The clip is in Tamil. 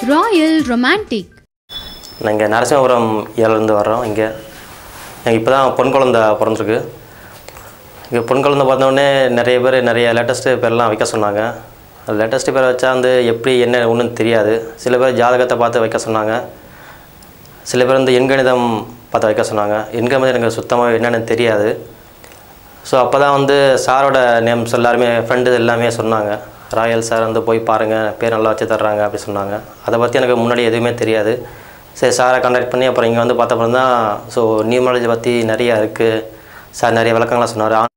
ராயல் ரொமான்டிக் நாங்கள் நரசிம்மபுரம் ஏழுலேருந்து வர்றோம் இங்கே எனக்கு இப்போ தான் பொன் குழந்த பிறந்திருக்கு இங்கே பொன் குழந்த பார்த்தோன்னே நிறைய பேர் நிறைய லேட்டஸ்ட்டு பேர்லாம் வைக்க சொன்னாங்க லேட்டஸ்ட்டு பேர் வச்சா வந்து எப்படி என்ன ஒன்றும் தெரியாது சில பேர் ஜாதகத்தை பார்த்து வைக்க சொன்னாங்க சில பேர் வந்து எண்கணிதம் பார்த்து வைக்க சொன்னாங்க எண்கணிதம் எனக்கு சுத்தமாக என்னென்னு தெரியாது ஸோ அப்போ தான் வந்து சாரோட நேம்ஸ் எல்லாருமே ஃப்ரெண்டு எல்லாமே சொன்னாங்க ராயல் சார் வந்து போய் பாருங்கள் பேர் நல்லா வச்சு தர்றாங்க அப்படி சொன்னாங்க அதை பற்றி எனக்கு முன்னாடி எதுவுமே தெரியாது சரி சாரை கான்டாக்ட் பண்ணி அப்புறம் இங்கே வந்து பார்த்தப்பறம் தான் ஸோ நியூமாலஜி பற்றி நிறையா இருக்குது சார் நிறைய விளக்கங்கள்லாம் சொன்னார்